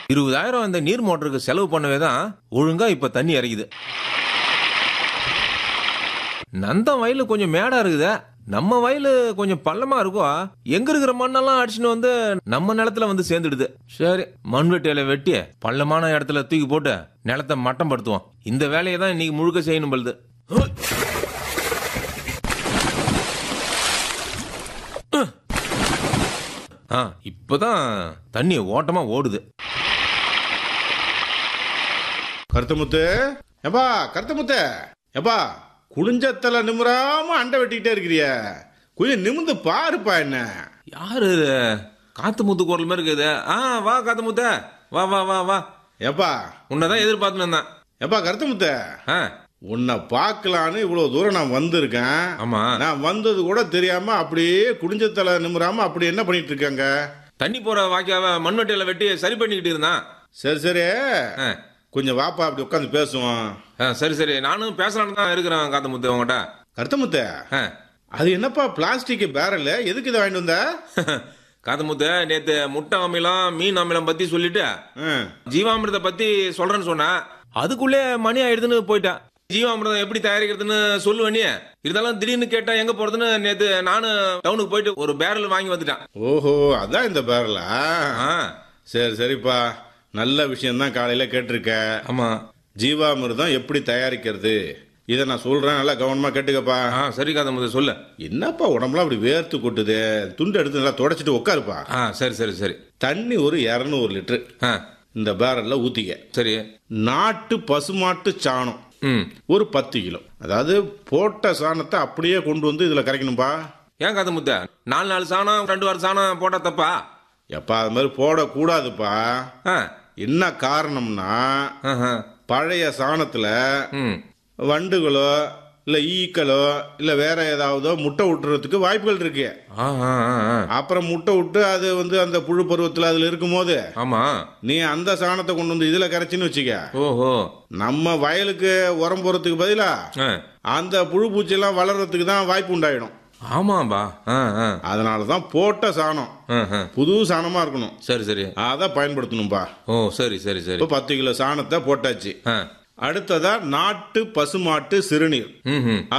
இருபதாயிரம் இந்த நீர் மோட்டருக்கு செலவு பண்ணவே தான் ஒழுங்கா இப்ப தண்ணி இறங்குது நந்தம் வயலு கொஞ்சம் மேடா இருக்குதே நம்ம வயலு கொஞ்சம் பள்ளமா இருக்கும் எங்க இருக்கிற மண்ணெல்லாம் அடிச்சுன்னு வந்து நம்ம நிலத்துல வந்து சேர்ந்துடுது சரி மண்வெட்டியில வெட்டி பள்ளமான இடத்துல தூக்கி போட்டு நிலத்தை மட்டம் படுத்துவோம் இந்த வேலையை தான் இன்னைக்கு முழுக்க செய்யணும் பழுது ஆ இப்பதான் தண்ணி ஓட்டமா ஓடுது கருத்தமுத்து எப்பா கருத்தமுத்து எப்பா குளிஞ்சத்தல நிமிராம அண்டை வெட்டிக்கிட்டே இருக்கிறிய கொஞ்சம் நிமிந்து பாருப்பா என்ன யாரு இது காத்து முத்து குரல் மாதிரி இருக்குது ஆ வா காத்து முத்த வா வா வா வா எப்பா உன்னதான் எதிர்பார்த்துன்னு இருந்தேன் எப்பா கருத்தமுத்து ஆ உன்னை பார்க்கலான்னு இவ்வளவு தூரம் நான் வந்திருக்கேன் ஆமா நான் வந்தது கூட தெரியாம அப்படியே குடிஞ்சத்தல நிமிராம அப்படி என்ன பண்ணிட்டு இருக்காங்க தண்ணி போற வாக்கியாவ மண்வெட்டியில வெட்டி சரி பண்ணிக்கிட்டு இருந்தான் சரி சரி ஆ. கொஞ்சம் வாப்பா அப்படி உட்காந்து பேசுவோம் ஆ, சரி சரி நானும் பேசலான்னு தான் இருக்கிறேன் காத்து முத்து உங்ககிட்ட கருத்தமுத்த ஆ. அது என்னப்பா பிளாஸ்டிக் பேரல் எதுக்கு இதை வாங்கிட்டு வந்த காத்து முத்து நேத்து முட்டை அமிலம் மீன் அமிலம் பத்தி சொல்லிட்டு ஆ. ஜீவாமிர்தத்தை பத்தி சொல்றேன்னு சொன்னேன் அதுக்குள்ளே மணி ஆயிடுதுன்னு போயிட்டேன் ஜீவாமிர்தம் எப்படி தயாரிக்கிறதுன்னு சொல்லுவேன் நீ இருந்தாலும் திடீர்னு கேட்டா எங்க போறதுன்னு நேத்து நானும் டவுனுக்கு போயிட்டு ஒரு பேரல் வாங்கி வந்துட்டேன் ஓஹோ அதான் இந்த பேரலா ஆ, சரி சரிப்பா நல்ல விஷயம்தான் காலையில கேட்டிருக்க ஆமா ஜீவாமிர்தம் எப்படி தயாரிக்கிறது இதை நான் சொல்றேன் நல்லா கவனமா கேட்டுக்கப்பா ஆ சரி காத்து முத்து சொல்லு என்னப்பா உடம்புலாம் அப்படி வேர்த்து கொட்டுது துண்டு எடுத்து நல்லா தொடச்சிட்டு உட்காருப்பா ஆ சரி சரி சரி தண்ணி ஒரு இரநூறு லிட்டரு ஆ இந்த பேரல்ல ஊத்திக்க சரி நாட்டு பசுமாட்டு சாணம் ம் ஒரு பத்து கிலோ அதாவது போட்ட சாணத்தை அப்படியே கொண்டு வந்து இதுல கரைக்கணும்பா ஏன் காத்து முத்த நாலு நாலு சாணம் ரெண்டு வாரம் சாணம் போட்டா தப்பா எப்பா அது மாதிரி போடக்கூடாதுப்பா ஆ என்ன காரணம்னா ஆஹா. பழைய சாணத்துல ம் வண்டுகளோ இல்ல ஈக்களோ இல்ல வேற ஏதாவதோ முட்டை விட்டுறதுக்கு வாய்ப்புகள் இருக்கு ஆ, ஆ, ஆ, ஆ. அப்புறம் முட்டை விட்டு அது வந்து அந்த புழு பருவத்துல அதுல இருக்கும்போது ஆமா நீ அந்த சாணத்தை கொண்டு வந்து இதுல கரைச்சின்னு வச்சுக்க ஓஹோ நம்ம வயலுக்கு உரம் போறதுக்கு பதிலா ஆ. அந்த புழு பூச்சி எல்லாம் வளர்றதுக்கு தான் வாய்ப்பு உண்டாயிடும் ஆமாம்பா ஆ, ஆ. அதனால தான் போட்ட சாணம் ஆ, ஆ. புது சாணமா இருக்கணும் சரி சரி அதை பயன்படுத்தணும்பா ஓ சரி சரி சரி இப்போ பத்து கிலோ சாணத்தை போட்டாச்சு ஆ அடுத்ததா நாட்டு பசுமாட்டு சிறுநீர் ம் ம்